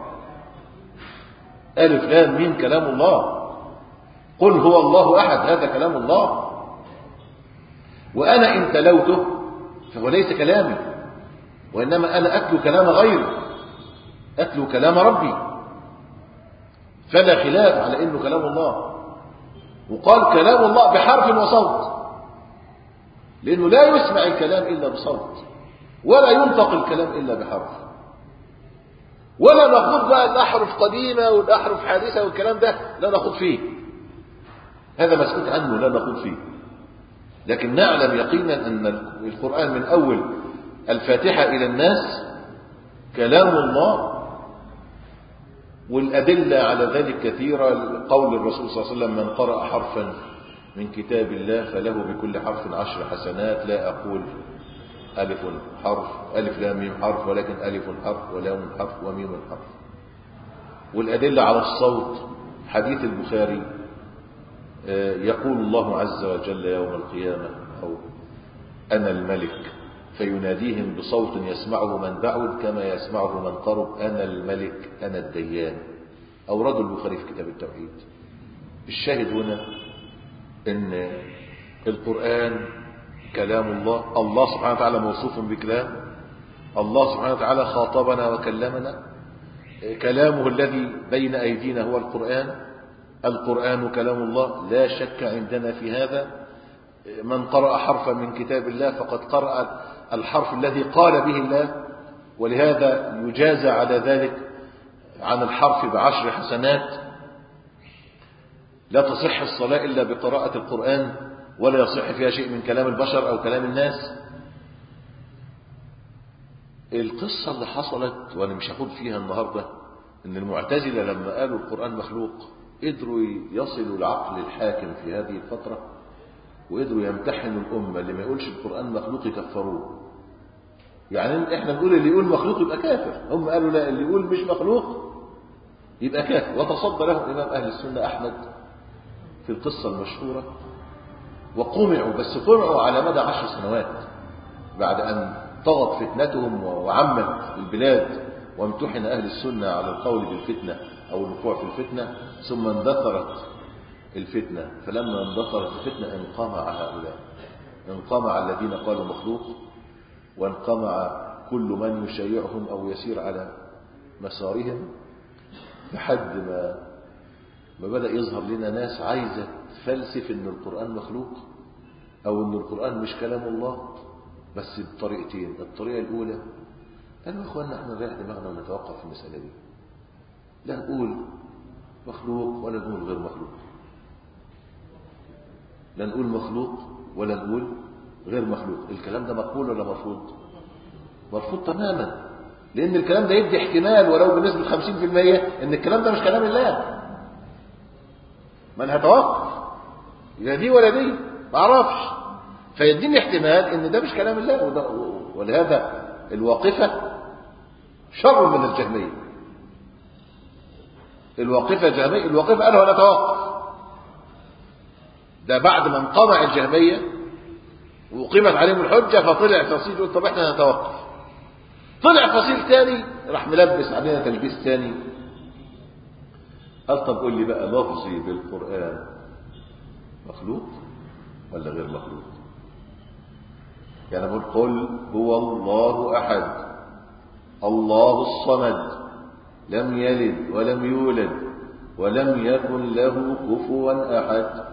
Speaker 1: ألف لام مين كلام الله قل هو الله أحد هذا كلام الله وأنا إن تلوته فهو ليس كلامي وإنما أنا أتلو كلام غيري أتلو كلام ربي فلا خلاف على إنه كلام الله وقال كلام الله بحرف وصوت لأنه لا يسمع الكلام إلا بصوت ولا ينطق الكلام إلا بحرف ولا نخوض بقى الأحرف قديمة والأحرف حادثة والكلام ده لا نخوض فيه هذا مسكوت عنه لا نخوض فيه لكن نعلم يقينا أن القرآن من أول الفاتحة إلى الناس كلام الله والأدلة على ذلك كثيرة قول الرسول صلى الله عليه وسلم من قرأ حرفا من كتاب الله فله بكل حرف عشر حسنات لا أقول ألف حرف ألف لام ميم حرف ولكن ألف حرف ولام حرف وميم حرف والأدلة على الصوت حديث البخاري يقول الله عز وجل يوم القيامة أو أنا الملك فيناديهم بصوت يسمعه من بعد كما يسمعه من قرب أنا الملك أنا الديان أورد البخاري في كتاب التوحيد الشاهد هنا ان القرآن كلام الله الله سبحانه وتعالى موصوف بكلام الله سبحانه وتعالى خاطبنا وكلمنا كلامه الذي بين أيدينا هو القرآن القرآن كلام الله لا شك عندنا في هذا من قرأ حرفا من كتاب الله فقد قرأ الحرف الذي قال به الله ولهذا يجازى على ذلك عن الحرف بعشر حسنات لا تصح الصلاة إلا بقراءة القرآن ولا يصح فيها شيء من كلام البشر أو كلام الناس القصة اللي حصلت وأنا مش هاخد فيها النهاردة إن المعتزلة لما قالوا القرآن مخلوق قدروا يصلوا العقل الحاكم في هذه الفترة وقدروا يمتحنوا الأمة اللي ما يقولش القرآن مخلوق يكفروه يعني احنا نقول اللي يقول مخلوق يبقى كافر هم قالوا لا اللي يقول مش مخلوق يبقى كافر وتصدى لهم إمام أهل السنة أحمد في القصة المشهورة وقمعوا بس قمعوا على مدى عشر سنوات بعد أن طغت فتنتهم وعمت البلاد وامتحن أهل السنة على القول بالفتنة أو الوقوع في الفتنة ثم اندثرت الفتنة فلما اندثرت الفتنة انقمع هؤلاء انقمع الذين قالوا مخلوق وانقمع كل من يشيعهم أو يسير على مسارهم لحد ما ما بدأ يظهر لنا ناس عايزة تفلسف ان القرآن مخلوق او ان القرآن مش كلام الله بس بطريقتين الطريقة الاولى قالوا يا اخوانا احنا نريح دماغنا ونتوقف في المسألة دي لا نقول مخلوق ولا نقول غير مخلوق لا نقول مخلوق ولا نقول غير مخلوق الكلام ده مقبول ولا مرفوض مرفوض تماما لان الكلام ده يدي احتمال ولو بنسبة 50% ان الكلام ده مش كلام الله من هتوقف لا دي ولا دي ما اعرفش فيديني احتمال ان ده مش كلام الله وده ولهذا الواقفة شر من الجهمية الواقفة جهمية الواقفة قالوا نتوقف ده بعد ما انقمع الجهمية وقيمت عليهم الحجة فطلع فصيل يقول طب احنا نتوقف طلع فصيل تاني راح ملبس علينا تلبيس تاني قال طب قول لي بقى لفظي بالقرآن مخلوق ولا غير مخلوق يعني بقول قل هو الله أحد الله الصمد لم يلد ولم يولد ولم يكن له كفوا أحد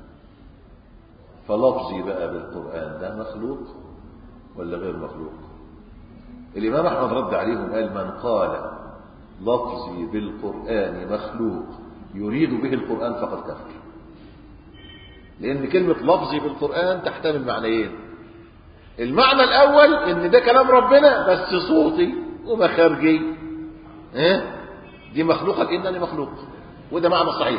Speaker 1: فلفظي بقى بالقرآن ده مخلوق ولا غير مخلوق الإمام أحمد رد عليهم قال من قال لفظي بالقرآن مخلوق يريد به القرآن فقد كفر لأن كلمة لفظي بالقرآن تحتمل معنيين المعنى الأول إن ده كلام ربنا بس صوتي ومخارجي اه؟ دي مخلوقة كأنني مخلوق وده معنى صحيح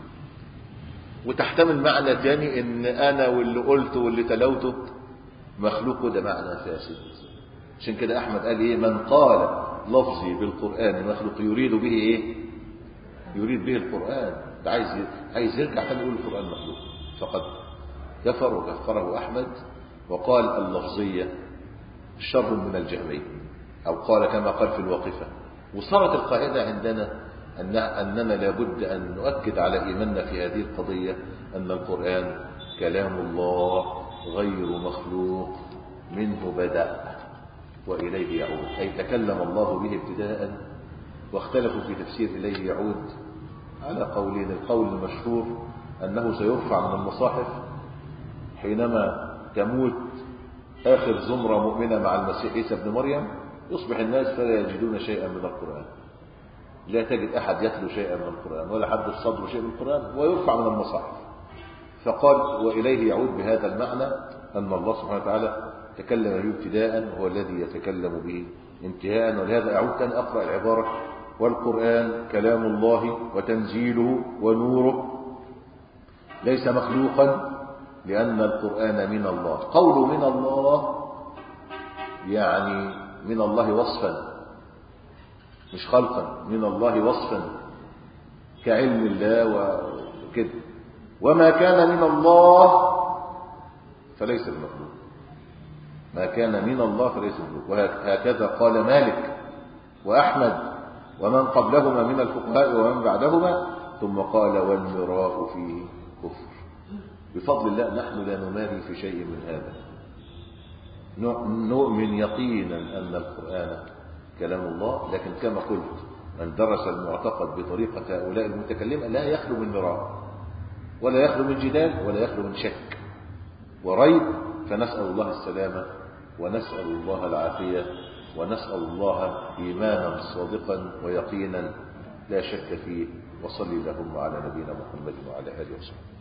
Speaker 1: وتحتمل معنى تاني إن أنا واللي قلته واللي تلوته مخلوق وده معنى فاسد عشان كده أحمد قال إيه من قال لفظي بالقرآن مخلوق يريد به إيه يريد به القرآن ده عايز عايز يرجع تاني يقول القرآن مخلوق فقد كفر وكفره أحمد وقال اللفظية شر من الجهمية أو قال كما قال في الواقفة وصارت القاعدة عندنا أن أننا لابد أن نؤكد على إيماننا في هذه القضية أن القرآن كلام الله غير مخلوق منه بدأ وإليه يعود أي تكلم الله به ابتداء واختلفوا في تفسير إليه يعود على قولين القول المشهور أنه سيرفع من المصاحف حينما تموت آخر زمرة مؤمنة مع المسيح عيسى بن مريم يصبح الناس فلا يجدون شيئا من القرآن لا تجد أحد يتلو شيئا من القرآن ولا حد الصدر شيء من القرآن ويرفع من المصاحف فقال وإليه يعود بهذا المعنى أن الله سبحانه وتعالى تكلم به ابتداء هو الذي يتكلم به انتهاء ولهذا أعود أن أقرأ العبارة والقرآن كلام الله وتنزيله ونوره ليس مخلوقا لأن القرآن من الله قول من الله يعني من الله وصفا مش خلقا من الله وصفا كعلم الله وكده وما كان من الله فليس بمخلوق ما كان من الله فليس بمخلوق وهكذا قال مالك وأحمد ومن قبلهما من الفقهاء ومن بعدهما ثم قال والمراء فيه كفر بفضل الله نحن لا نماري في شيء من هذا نؤمن يقينا أن القرآن كلام الله لكن كما قلت من درس المعتقد بطريقة هؤلاء المتكلمة لا يخلو من مراء ولا يخلو من جدال ولا يخلو من شك وريب فنسأل الله السلامة ونسأل الله العافية ونسأل الله إيمانا صادقا ويقينا لا شك فيه وصلي اللهم على نبينا محمد وعلى آله وصحبه